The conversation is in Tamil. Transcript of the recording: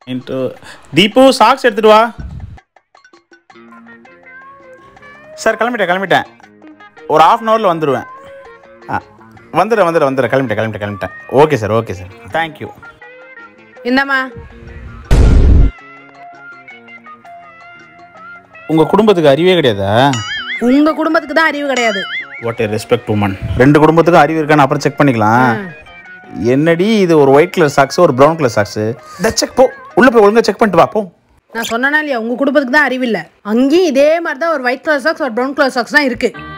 இன்ட்டு தீபு சாக்ஸ் எடுத்துட்டு வா சார் கிளம்பிட்டேன் கிளம்பிட்டேன் ஒரு ஆஃப் அன் ஹவரில் வந்துடுவேன் ஆ வந்துடுறேன் வந்துடுறேன் வந்துடுறேன் கிளம்பிட்டேன் கிளம்பிட்டேன் கிளம்பிட்டேன் okay sir okay sir thank you இந்தாம்மா உங்கள் குடும்பத்துக்கு அறிவே கிடையாதா உங்க குடும்பத்துக்கு தான் அறிவு கிடையாது வாட் ஏ ரெஸ்பெக்ட் உமன் ரெண்டு குடும்பத்துக்கும் அறிவு இருக்கான்னு அப்புறம் செக் பண்ணிக்கலாம் என்னடி இது ஒரு ஒயிட் கலர் சாக்ஸ் ஒரு ப்ரௌன் கலர் சாக்ஸ் செக் போ உள்ள போய் ஒழுங்கா செக் பண்ணிட்டு வா போ நான் சொன்னேனா இல்லையா உங்க குடும்பத்துக்கு தான் அறிவு இல்லை அங்கேயும் இதே மாதிரி தான் ஒரு ஒயிட் கலர் சாக்ஸ் ஒரு ப்ரௌன் கலர் சாக்ஸ் தான் இருக்கு